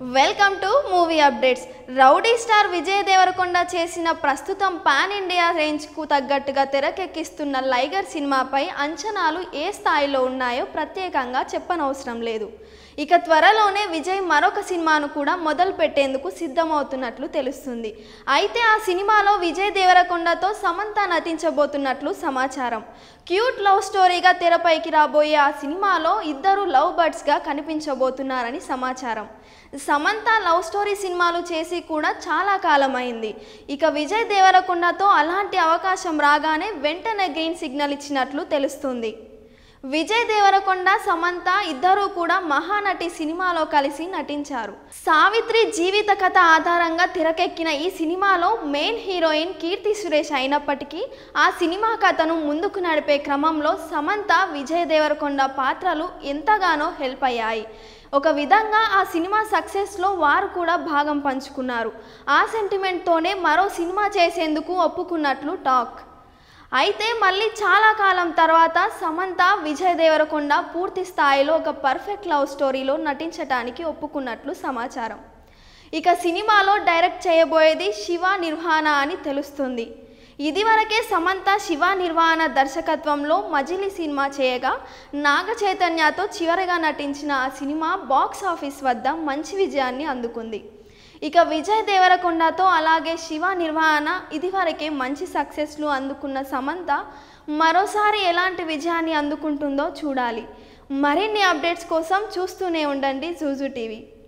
welcome to movie updates rowdy star Vijay Deverakonda చేసిన ప్రస్తుతం pan India రేంజ్కు తగ్గట్టుగా తెరకెక్కిస్తున్న లైగర్ సినిమాపై అంచనాలు ఏ స్థాయిలో ఉన్నాయో ప్రత్యేకంగా చెప్పనవసరం లేదు ఇక త్వరలోనే విజయ్ మరొక సినిమాను కూడా మొదలు పెట్టేందుకు సిద్ధమవుతున్నట్లు తెలుస్తుంది అయితే ఆ సినిమాలో విజయ్ దేవరకొండతో సమంత నటించబోతున్నట్లు సమాచారం క్యూట్ లవ్ స్టోరీగా తెరపైకి రాబోయే ఆ సినిమాలో ఇద్దరు లవ్ బర్డ్స్గా కనిపించబోతున్నారని సమాచారం సమంత లవ్ స్టోరీ సినిమాలు చేసి కూడా చాలా కాలం అయింది ఇక విజయ్ దేవరకొండతో అలాంటి అవకాశం రాగానే వెంటనే గ్రీన్ సిగ్నల్ ఇచ్చినట్లు తెలుస్తుంది విజయ్ దేవరకొండ సమంత ఇద్దరూ కూడా మహానటి సినిమాలో కలిసి నటించారు సావిత్రి జీవిత కథ ఆధారంగా తెరకెక్కిన ఈ సినిమాలో మెయిన్ హీరోయిన్ కీర్తి సురేష్ అయినప్పటికీ ఆ సినిమా కథను ముందుకు నడిపే క్రమంలో సమంత విజయ్ దేవరకొండ పాత్రలు ఎంతగానో హెల్ప్ అయ్యాయి ఒక విధంగా ఆ సినిమా సక్సెస్లో వారు కూడా భాగం పంచుకున్నారు ఆ సెంటిమెంట్తోనే మరో సినిమా చేసేందుకు ఒప్పుకున్నట్లు టాక్ అయితే మళ్ళీ చాలా కాలం తర్వాత సమంత విజయ్ దేవరకొండ పూర్తి స్థాయిలో ఒక పర్ఫెక్ట్ లవ్ స్టోరీలో నటించడానికి ఒప్పుకున్నట్లు సమాచారం ఇక సినిమాలో డైరెక్ట్ చేయబోయేది శివ నిర్వహణ అని తెలుస్తుంది ఇదివరకే సమంత శివ నిర్వహణ దర్శకత్వంలో మజిలీ సినిమా చేయగా నాగ చైతన్యతో చివరిగా నటించిన ఆ సినిమా బాక్స్ ఆఫీస్ వద్ద మంచి విజయాన్ని అందుకుంది ఇక విజయ్ దేవరకొండతో అలాగే శివ నిర్వహణ ఇదివరకే మంచి సక్సెస్లు అందుకున్న సమంత మరోసారి ఎలాంటి విజయాన్ని అందుకుంటుందో చూడాలి మరిన్ని అప్డేట్స్ కోసం చూస్తూనే ఉండండి జూజు టీవీ